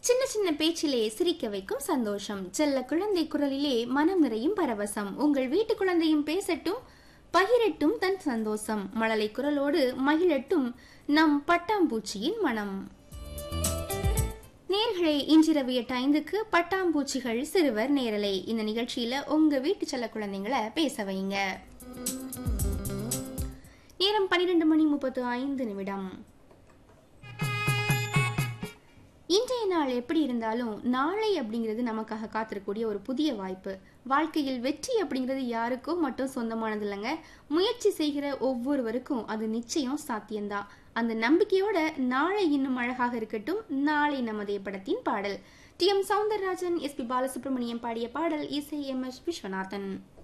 சின்ன சின்ன பேச்சிலே சிரிக்க வைக்கும் சந்தோஷம் செல்ல குழந்தை குரலிலே மனம் நிறையும் பரவசம் உங்கள் வீட்டு குழந்தையும் பேசட்டும் பகிரட்டும் தன் சந்தோஷம் மழலை குரலோடு மகிழட்டும் நம் பட்டாம்பூச்சியின் மனம் நேர்களே இன்றிரவு எட்டு ஐந்துக்கு பட்டாம்பூச்சிகள் சிறுவர் நேரலை இந்த நிகழ்ச்சியில உங்க வீட்டு செல்ல குழந்தைங்களை பேச வைங்க நேரம் பன்னிரெண்டு மணி முப்பத்து ஐந்து நிமிடம் இன்றைய நாள் எப்படி இருந்தாலும் நாளை அப்படிங்கிறது நமக்காக காத்திருக்கக்கூடிய ஒரு புதிய வாய்ப்பு வாழ்க்கையில் வெற்றி அப்படிங்கிறது யாருக்கும் மட்டும் சொந்தமானது இல்லைங்க முயற்சி செய்கிற ஒவ்வொருவருக்கும் அது நிச்சயம் சாத்தியம்தான் அந்த நம்பிக்கையோட நாளை இன்னும் அழகாக இருக்கட்டும் நாளை நமதே படத்தின் பாடல் T M Soundararajan S P Balasubrahmanyam பாடிய பாடல் இசை எம் எஸ் விஸ்வநாதன்